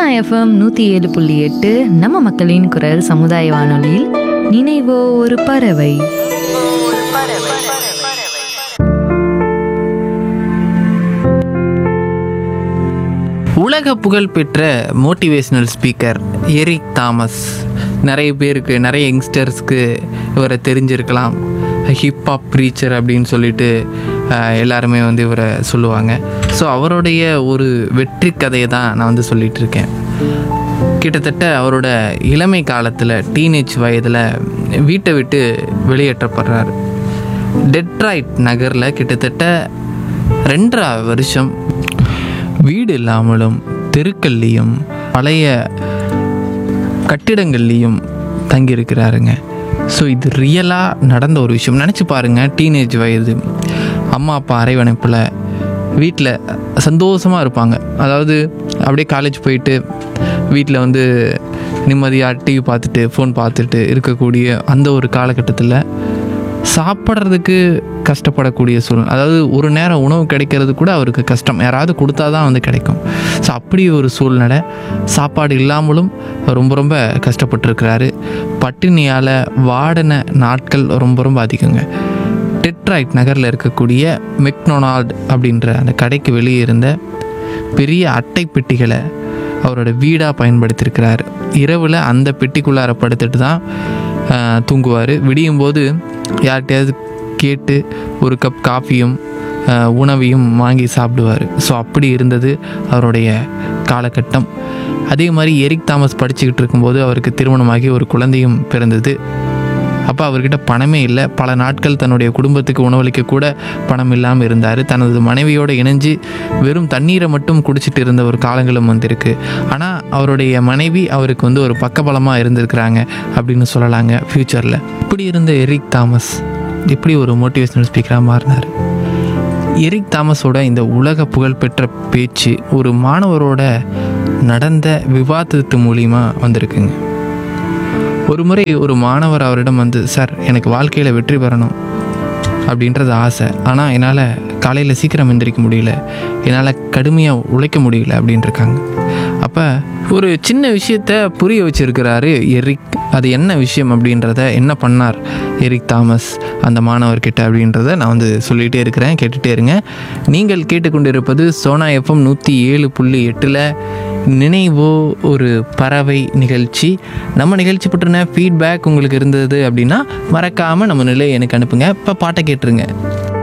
FM நூற்றி ஏழு புள்ளி எட்டு நம்ம மக்களின் குரல் சமுதாய வானொலியில் நினைவோ ஒரு பறவை உலக புகழ்பெற்ற மோட்டிவேஷனல் ஸ்பீக்கர் எரிக் தாமஸ் நிறைய பேருக்கு நிறைய யங்ஸ்டர்ஸ்க்கு இவரை தெரிஞ்சிருக்கலாம் ஹிப்ஹாப் ப்ரீச்சர் அப்படின்னு சொல்லிட்டு அஹ், எல்லாருமே வந்து இவரை சொல்லுவாங்க ஸோ அவருடைய ஒரு வெற்றி கதையை தான் நான் வந்து சொல்லிட்டு இருக்கேன் கிட்டத்தட்ட அவரோட இளமை காலத்தில் டீனேஜ் வயதில் வீட்டை விட்டு வெளியேற்றப்படுறாரு டெட்ராய்ட் நகரில் கிட்டத்தட்ட ரெண்டரை வருஷம் வீடு இல்லாமலும் தெருக்கள்லேயும் பழைய கட்டிடங்கள்லேயும் தங்கியிருக்கிறாருங்க ஸோ இது ரியலாக நடந்த ஒரு விஷயம் நினச்சி பாருங்கள் டீனேஜ் வயது அம்மா அப்பா அரவணைப்பில் வீட்டில் சந்தோஷமாக இருப்பாங்க அதாவது அப்படியே காலேஜ் போயிட்டு வீட்டில் வந்து நிம்மதியாக டிவி பார்த்துட்டு ஃபோன் பார்த்துட்டு இருக்கக்கூடிய அந்த ஒரு காலகட்டத்தில் சாப்பிட்றதுக்கு கஷ்டப்படக்கூடிய சூழ்நிலை அதாவது ஒரு நேரம் உணவு கிடைக்கிறது கூட அவருக்கு கஷ்டம் யாராவது கொடுத்தா தான் வந்து கிடைக்கும் ஸோ அப்படி ஒரு சூழ்நிலை சாப்பாடு இல்லாமலும் ரொம்ப ரொம்ப கஷ்டப்பட்டிருக்கிறாரு பட்டினியால் வாடின நாட்கள் ரொம்ப ரொம்ப அதிகங்க டெட்ராய்ட் நகரில் இருக்கக்கூடிய மெக்டொனால்ட் அப்படின்ற அந்த கடைக்கு வெளியே இருந்த பெரிய அட்டை பெட்டிகளை அவரோட வீடாக பயன்படுத்தியிருக்கிறார் இரவில் அந்த பெட்டிக்குள்ளார படுத்துட்டு தான் தூங்குவார் விடியும் போது யார்கிட்டயாவது கேட்டு ஒரு கப் காஃபியும் ஆஹ், உணவையும் வாங்கி சாப்பிடுவார் ஸோ அப்படி இருந்தது அவருடைய காலகட்டம் அதே மாதிரி எரிக் தாமஸ் படிச்சுக்கிட்டு இருக்கும்போது அவருக்கு திருமணமாகி ஒரு குழந்தையும் பிறந்தது அப்போ அவர்கிட்ட பணமே இல்லை பல நாட்கள் தன்னுடைய குடும்பத்துக்கு உணவளிக்க கூட பணம் இல்லாமல் இருந்தார் தனது மனைவியோடு இணைஞ்சு வெறும் தண்ணீரை மட்டும் குடிச்சிட்டு இருந்த ஒரு காலங்களும் வந்திருக்கு ஆனால் அவருடைய மனைவி அவருக்கு வந்து ஒரு பக்கபலமாக இருந்திருக்கிறாங்க அப்படின்னு சொல்லலாங்க ஃப்யூச்சரில் இப்படி இருந்த எரிக் தாமஸ் இப்படி ஒரு மோட்டிவேஷனல் ஸ்பீக்கராக மாறினார் எரிக் தாமஸோட இந்த உலக புகழ்பெற்ற பேச்சு ஒரு மாணவரோட நடந்த விவாதத்து மூலிமா வந்திருக்குங்க ஒரு முறை ஒரு மாணவர் அவரிடம் வந்து சார் எனக்கு வாழ்க்கையில் வெற்றி பெறணும் அப்படின்றது ஆசை ஆனால் என்னால் காலையில் சீக்கிரம் எந்திரிக்க முடியல என்னால் கடுமையாக உழைக்க முடியல அப்படின்னு இருக்காங்க அப்போ ஒரு சின்ன விஷயத்த புரிய வச்சிருக்கிறாரு எரிக் அது என்ன விஷயம் அப்படின்றத என்ன பண்ணார் எரிக் தாமஸ் அந்த மாணவர்கிட்ட அப்படின்றத நான் வந்து சொல்லிகிட்டே இருக்கிறேன் கேட்டுகிட்டே இருங்க நீங்கள் கேட்டுக்கொண்டிருப்பது சோனா எஃப்எம் நூற்றி ஏழு புள்ளி எட்டில் நினைவோ ஒரு பறவை நிகழ்ச்சி நம்ம நிகழ்ச்சி பற்றின ஃபீட்பேக் உங்களுக்கு இருந்தது அப்படின்னா மறக்காமல் நம்ம நிலையை எனக்கு அனுப்புங்க இப்போ பாட்டை கேட்டுருங்க